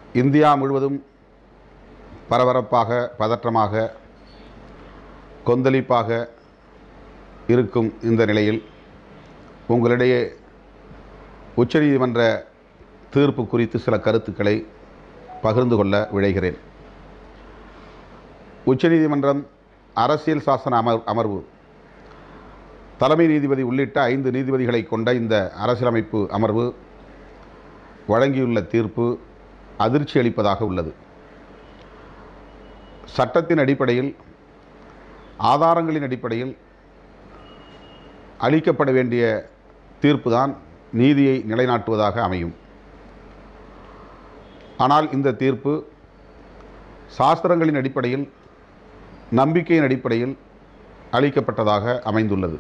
India முழுவதும் பரபரப்பாக பதற்றமாக கொந்தளிப்பாக இருக்கும் இந்த நிலையில் உங்களிடையே உச்சநீதிமன்ற தீர்ப்பு குறித்து சில கருத்துக்களை பகிர்ந்து கொள்ள விழைகிறேன் உச்சநீதிமன்றம் அரசியல் சாசன அமர் அமர்வு தலைமை நீதிபதி உள்ளிட்ட ஐந்து நீதிபதிகளை கொண்ட இந்த அரசியலமைப்பு அமர்வு வழங்கியுள்ள தீர்ப்பு அதிர்ச்சி அளிப்பதாக உள்ளது சட்டத்தின் அடிப்படையில் ஆதாரங்களின் அடிப்படையில் அளிக்கப்பட வேண்டிய தீர்ப்புதான் நீதியை நிலைநாட்டுவதாக அமையும் ஆனால் இந்த தீர்ப்பு சாஸ்திரங்களின் அடிப்படையில் நம்பிக்கையின் அடிப்படையில் அளிக்கப்பட்டதாக அமைந்துள்ளது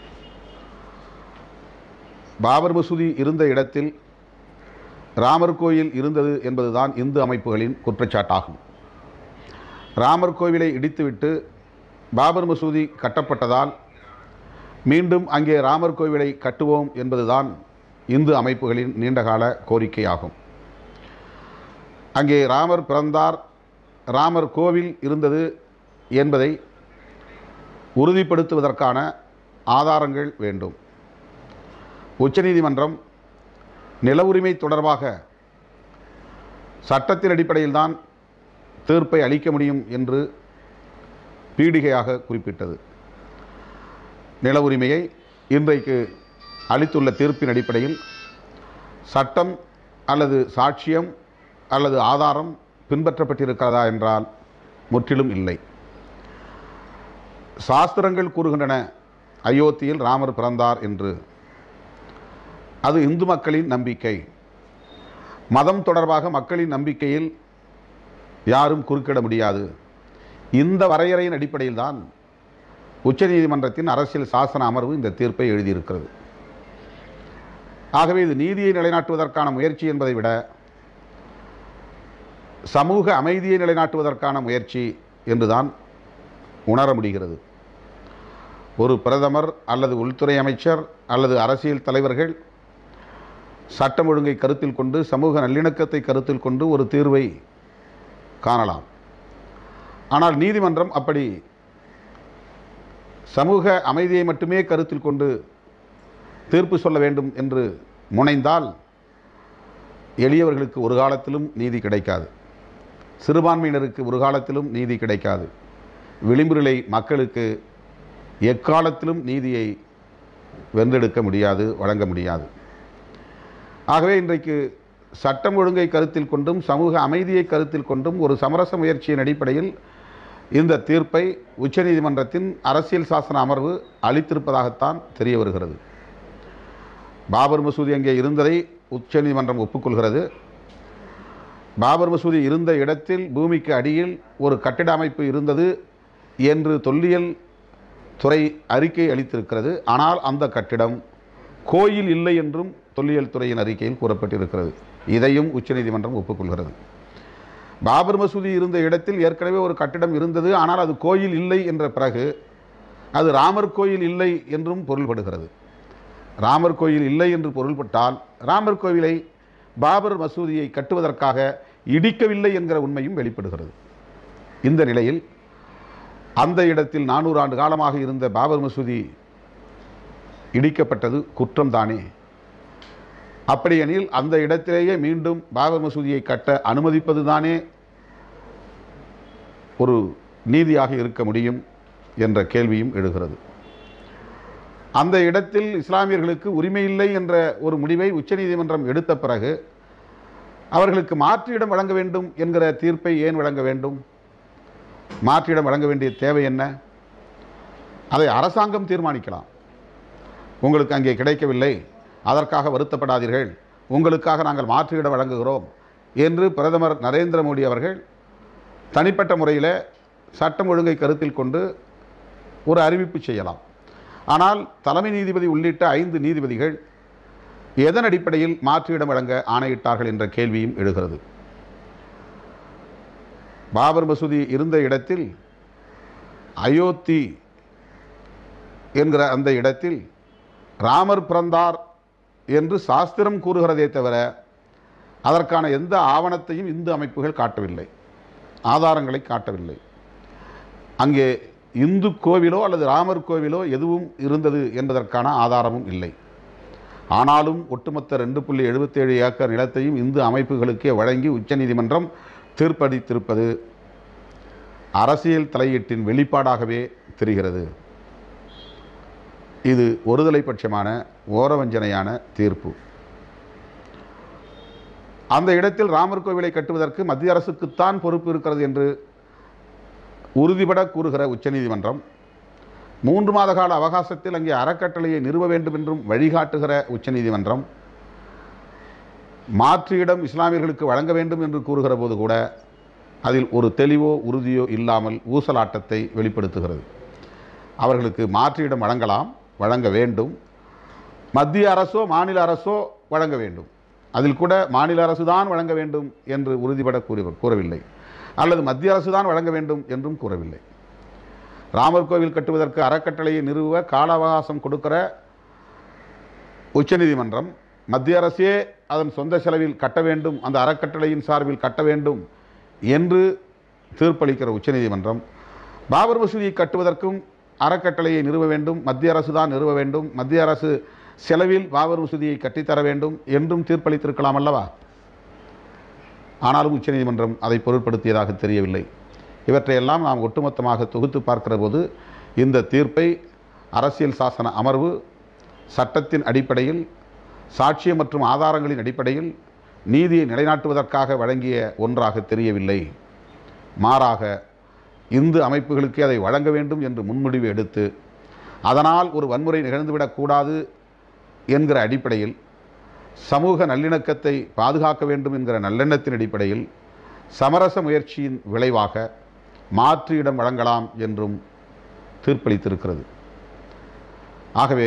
பாபர் மசூதி இருந்த இடத்தில் ராமர் கோயில் இருந்தது என்பதுதான் இந்து அமைப்புகளின் குற்றச்சாட்டாகும் ராமர் கோவிலை இடித்துவிட்டு பாபர் மசூதி கட்டப்பட்டதால் மீண்டும் அங்கே ராமர் கோவிலை கட்டுவோம் என்பதுதான் இந்து அமைப்புகளின் நீண்டகால கோரிக்கையாகும் அங்கே ராமர் பிறந்தார் ராமர் கோவில் இருந்தது என்பதை உறுதிப்படுத்துவதற்கான ஆதாரங்கள் வேண்டும் உச்சநீதிமன்றம் நில உரிமை தொடர்பாக சட்டத்தின் அடிப்படையில்தான் தீர்ப்பை அளிக்க முடியும் என்று பீடிகையாக குறிப்பிட்டது நில உரிமையை இன்றைக்கு அளித்துள்ள தீர்ப்பின் அடிப்படையில் சட்டம் அல்லது சாட்சியம் அல்லது ஆதாரம் பின்பற்றப்பட்டிருக்கிறதா என்றால் முற்றிலும் இல்லை சாஸ்திரங்கள் கூறுகின்றன அயோத்தியில் ராமர் பிறந்தார் என்று அது இந்து மக்களின் நம்பிக்கை மதம் தொடர்பாக மக்களின் நம்பிக்கையில் யாரும் குறுக்கிட முடியாது இந்த வரையறையின் அடிப்படையில் தான் உச்சநீதிமன்றத்தின் அரசியல் சாசன அமர்வு இந்த தீர்ப்பை எழுதியிருக்கிறது ஆகவே இது நீதியை நிலைநாட்டுவதற்கான முயற்சி என்பதை விட சமூக அமைதியை நிலைநாட்டுவதற்கான முயற்சி என்றுதான் உணர முடிகிறது ஒரு பிரதமர் அல்லது உள்துறை அமைச்சர் அல்லது அரசியல் தலைவர்கள் சட்டம் ஒழுங்கை கருத்தில் கொண்டு சமூக நல்லிணக்கத்தை கருத்தில் கொண்டு ஒரு தீர்வை காணலாம் ஆனால் நீதிமன்றம் அப்படி சமூக அமைதியை மட்டுமே கருத்தில் கொண்டு தீர்ப்பு சொல்ல வேண்டும் என்று முனைந்தால் எளியவர்களுக்கு ஒரு காலத்திலும் நீதி கிடைக்காது சிறுபான்மையினருக்கு ஒரு காலத்திலும் நீதி கிடைக்காது விளிம்புநிலை மக்களுக்கு எக்காலத்திலும் நீதியை வென்றெடுக்க முடியாது வழங்க முடியாது ஆகவே இன்றைக்கு சட்டம் ஒழுங்கை கருத்தில் கொண்டும் சமூக அமைதியை கருத்தில் கொண்டும் ஒரு சமரச முயற்சியின் அடிப்படையில் இந்த தீர்ப்பை உச்சநீதிமன்றத்தின் அரசியல் சாசன அமர்வு அளித்திருப்பதாகத்தான் தெரிய வருகிறது பாபர் மசூதி அங்கே இருந்ததை உச்சநீதிமன்றம் ஒப்புக்கொள்கிறது பாபர் மசூதி இருந்த இடத்தில் பூமிக்கு அடியில் ஒரு கட்டிட அமைப்பு இருந்தது என்று தொல்லியல் துறை அறிக்கை அளித்திருக்கிறது ஆனால் அந்த கட்டிடம் கோயில் இல்லை என்றும் தொல்லியல் துறையின் அறிக்கையில் கூறப்பட்டிருக்கிறது இதையும் உச்சநீதிமன்றம் ஒப்புக்கொள்கிறது பாபர் மசூதி இருந்த இடத்தில் ஏற்கனவே ஒரு கட்டிடம் இருந்தது ஆனால் அது கோயில் இல்லை என்ற பிறகு அது ராமர் கோயில் இல்லை என்றும் பொருள்படுகிறது ராமர் கோயில் இல்லை என்று பொருள்பட்டால் ராமர் கோவிலை பாபர் மசூதியை கட்டுவதற்காக இடிக்கவில்லை என்கிற உண்மையும் வெளிப்படுகிறது இந்த நிலையில் அந்த இடத்தில் நானூறு ஆண்டு காலமாக இருந்த பாபர் மசூதி இடிக்கப்பட்டது குற்றம்தானே அப்படியெனில் அந்த இடத்திலேயே மீண்டும் பாபர் மசூதியை கட்ட அனுமதிப்பது தானே ஒரு நீதியாக இருக்க முடியும் என்ற கேள்வியும் எழுகிறது அந்த இடத்தில் இஸ்லாமியர்களுக்கு உரிமை இல்லை என்ற ஒரு முடிவை உச்சநீதிமன்றம் எடுத்த பிறகு அவர்களுக்கு மாற்றிடம் வழங்க வேண்டும் என்கிற தீர்ப்பை ஏன் வழங்க வேண்டும் மாற்றிடம் வழங்க வேண்டிய தேவை என்ன அதை அரசாங்கம் தீர்மானிக்கலாம் உங்களுக்கு அங்கே கிடைக்கவில்லை அதற்காக வருத்தப்படாதீர்கள் உங்களுக்காக நாங்கள் மாற்று இடம் வழங்குகிறோம் என்று பிரதமர் நரேந்திர மோடி அவர்கள் தனிப்பட்ட முறையில் சட்டம் ஒழுங்கை கருத்தில் கொண்டு ஒரு அறிவிப்பு செய்யலாம் ஆனால் தலைமை நீதிபதி உள்ளிட்ட ஐந்து நீதிபதிகள் எதன் அடிப்படையில் மாற்று இடம் வழங்க ஆணையிட்டார்கள் என்ற கேள்வியும் எழுகிறது பாபர் மசூதி இருந்த இடத்தில் அயோத்தி என்கிற அந்த இடத்தில் ராமர் பிறந்தார் என்று சாஸ்திரம் கூறுகிறதே தவிர அதற்கான எந்த ஆவணத்தையும் இந்து அமைப்புகள் காட்டவில்லை ஆதாரங்களை காட்டவில்லை அங்கே இந்து கோவிலோ அல்லது ராமர் கோவிலோ எதுவும் இருந்தது என்பதற்கான ஆதாரமும் இல்லை ஆனாலும் ஒட்டுமொத்த ரெண்டு புள்ளி எழுபத்தேழு ஏக்கர் நிலத்தையும் இந்து அமைப்புகளுக்கே வழங்கி உச்சநீதிமன்றம் தீர்ப்பளித்திருப்பது அரசியல் தலையீட்டின் வெளிப்பாடாகவே தெரிகிறது இது ஒருதலை பட்சமான ஓரவஞ்சனையான தீர்ப்பு அந்த இடத்தில் ராமர் கோவிலை கட்டுவதற்கு மத்திய அரசுக்குத்தான் பொறுப்பு இருக்கிறது என்று உறுதிபட கூறுகிற உச்சநீதிமன்றம் மூன்று மாத கால அவகாசத்தில் அங்கே அறக்கட்டளையை நிறுவ வேண்டும் என்றும் வழிகாட்டுகிற உச்சநீதிமன்றம் மாற்று இடம் இஸ்லாமியர்களுக்கு வழங்க வேண்டும் என்று கூறுகிற போது கூட அதில் ஒரு தெளிவோ உறுதியோ இல்லாமல் ஊசலாட்டத்தை வெளிப்படுத்துகிறது அவர்களுக்கு மாற்று இடம் வழங்கலாம் வழங்க வேண்டும் மத்திய அரசோ மாநில அரசோ வழங்க வேண்டும் அதில் கூட மாநில அரசு தான் வழங்க வேண்டும் என்று உறுதிபட கூறி கூறவில்லை அல்லது மத்திய அரசு தான் வழங்க வேண்டும் என்றும் கூறவில்லை ராமர் கோவில் கட்டுவதற்கு அறக்கட்டளையை நிறுவ கால அவகாசம் கொடுக்கிற உச்சநீதிமன்றம் மத்திய அரசே அதன் சொந்த செலவில் கட்ட வேண்டும் அந்த அறக்கட்டளையின் சார்பில் கட்ட வேண்டும் என்று தீர்ப்பளிக்கிற உச்சநீதிமன்றம் பாபர் மசூதியை கட்டுவதற்கும் அறக்கட்டளையை நிறுவ வேண்டும் மத்திய அரசு தான் நிறுவ வேண்டும் மத்திய அரசு செலவில் பாபர் மசூதியை கட்டித்தர வேண்டும் என்றும் தீர்ப்பளித்திருக்கலாம் அல்லவா ஆனாலும் உச்சநீதிமன்றம் அதை பொருட்படுத்தியதாக தெரியவில்லை இவற்றையெல்லாம் நாம் ஒட்டுமொத்தமாக தொகுத்து பார்க்கிற போது இந்த தீர்ப்பை அரசியல் சாசன அமர்வு சட்டத்தின் அடிப்படையில் சாட்சியம் மற்றும் ஆதாரங்களின் அடிப்படையில் நீதியை நிலைநாட்டுவதற்காக வழங்கிய ஒன்றாக தெரியவில்லை மாறாக இந்து அமைப்புகளுக்கு அதை வழங்க வேண்டும் என்று முன்முடிவு எடுத்து அதனால் ஒரு வன்முறை நிகழ்ந்துவிடக்கூடாது என்கிற அடிப்படையில் சமூக நல்லிணக்கத்தை பாதுகாக்க வேண்டும் என்கிற நல்லெண்ணத்தின் அடிப்படையில் சமரச முயற்சியின் விளைவாக மாற்று இடம் வழங்கலாம் என்றும் தீர்ப்பளித்திருக்கிறது ஆகவே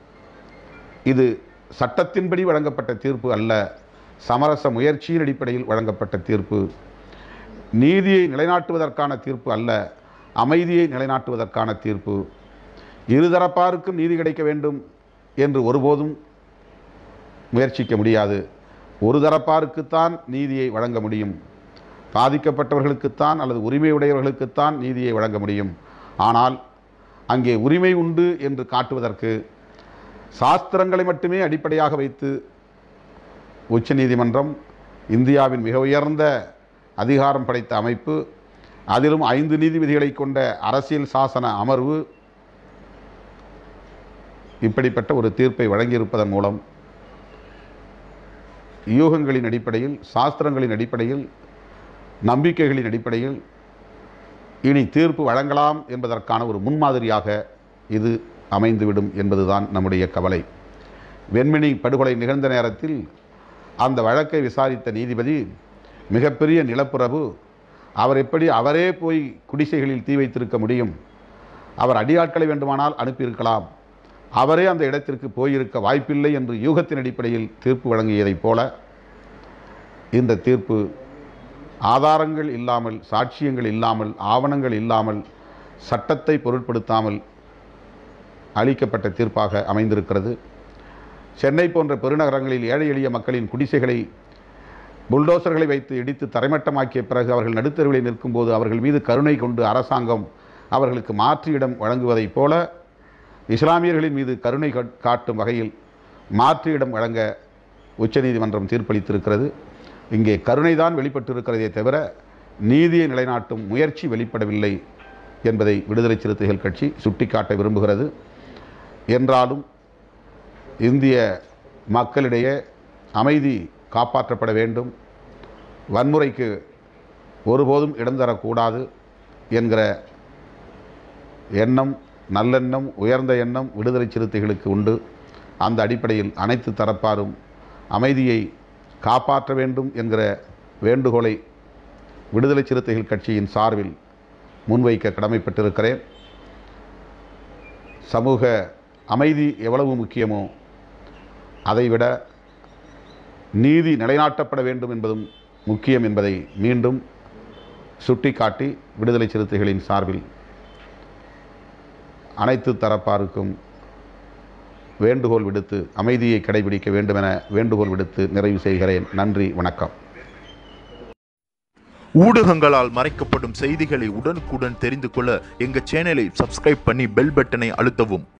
இது சட்டத்தின்படி வழங்கப்பட்ட தீர்ப்பு அல்ல சமரச முயற்சியின் அடிப்படையில் வழங்கப்பட்ட தீர்ப்பு நீதியை நிலைநாட்டுவதற்கான தீர்ப்பு அல்ல அமைதியை நிலைநாட்டுவதற்கான தீர்ப்பு இருதரப்பாருக்கும் நீதி கிடைக்க வேண்டும் என்று ஒருபோதும் முயற்சிக்க முடியாது ஒரு தரப்பாருக்குத்தான் நீதியை வழங்க முடியும் பாதிக்கப்பட்டவர்களுக்குத்தான் அல்லது உரிமை உடையவர்களுக்குத்தான் நீதியை வழங்க முடியும் ஆனால் அங்கே உரிமை உண்டு என்று காட்டுவதற்கு சாஸ்திரங்களை மட்டுமே அடிப்படையாக வைத்து உச்சநீதிமன்றம் இந்தியாவின் மிக உயர்ந்த அதிகாரம் படைத்த அமைப்பு அதிலும் ஐந்து நீதிபதிகளை கொண்ட அரசியல் சாசன அமர்வு இப்படிப்பட்ட ஒரு தீர்ப்பை வழங்கியிருப்பதன் மூலம் யூகங்களின் அடிப்படையில் சாஸ்திரங்களின் அடிப்படையில் நம்பிக்கைகளின் அடிப்படையில் இனி தீர்ப்பு வழங்கலாம் என்பதற்கான ஒரு முன்மாதிரியாக இது அமைந்துவிடும் என்பதுதான் நம்முடைய கவலை வெண்மணி படுகொலை நிகழ்ந்த நேரத்தில் அந்த வழக்கை விசாரித்த நீதிபதி மிகப்பெரிய நிலப்புறவு அவர் எப்படி அவரே போய் குடிசைகளில் தீ வைத்திருக்க முடியும் அவர் அடியாட்களை வேண்டுமானால் அனுப்பியிருக்கலாம் அவரே அந்த இடத்திற்கு போயிருக்க வாய்ப்பில்லை என்று யூகத்தின் அடிப்படையில் தீர்ப்பு வழங்கியதைப் போல இந்த தீர்ப்பு ஆதாரங்கள் இல்லாமல் சாட்சியங்கள் இல்லாமல் ஆவணங்கள் இல்லாமல் சட்டத்தை பொருட்படுத்தாமல் அளிக்கப்பட்ட தீர்ப்பாக அமைந்திருக்கிறது சென்னை போன்ற பெருநகரங்களில் ஏழை எளிய மக்களின் குடிசைகளை புல்டோசர்களை வைத்து இடித்து தரைமட்டமாக்கிய பிறகு அவர்கள் நடுத்தருவில் நிற்கும்போது அவர்கள் மீது கருணை கொண்டு அரசாங்கம் அவர்களுக்கு மாற்று இடம் வழங்குவதைப் போல இஸ்லாமியர்களின் மீது கருணை கா- காட்டும் வகையில் மாற்று இடம் வழங்க உச்சநீதிமன்றம் தீர்ப்பளித்திருக்கிறது இங்கே கருணைதான் வெளிப்பட்டிருக்கிறதே தவிர நீதியை நிலைநாட்டும் முயற்சி வெளிப்படவில்லை என்பதை விடுதலை சிறுத்தைகள் கட்சி சுட்டிக்காட்ட விரும்புகிறது என்றாலும் இந்திய மக்களிடையே அமைதி காப்பாற்றப்பட வேண்டும் வன்முறைக்கு ஒருபோதும் இடம் தரக்கூடாது என்கிற எண்ணம் நல்லெண்ணம் உயர்ந்த எண்ணம் விடுதலை சிறுத்தைகளுக்கு உண்டு அந்த அடிப்படையில் அனைத்து தரப்பாரும் அமைதியை காப்பாற்ற வேண்டும் என்கிற வேண்டுகோளை விடுதலை சிறுத்தைகள் கட்சியின் சார்பில் முன்வைக்க கடமைப்பட்டிருக்கிறேன் சமூக அமைதி எவ்வளவு முக்கியமோ அதைவிட நீதி நிலைநாட்டப்பட வேண்டும் என்பதும் முக்கியம் என்பதை மீண்டும் சுட்டிக்காட்டி விடுதலை சிறுத்தைகளின் சார்பில் அனைத்து தரப்பாருக்கும் வேண்டுகோள் விடுத்து அமைதியை கடைபிடிக்க வேண்டுமென வேண்டுகோள் விடுத்து நிறைவு செய்கிறேன் நன்றி வணக்கம் ஊடகங்களால் மறைக்கப்படும் செய்திகளை உடனுக்குடன் தெரிந்து கொள்ள எங்க சேனலை சப்ஸ்கிரைப் பண்ணி பெல் பட்டனை அழுத்தவும்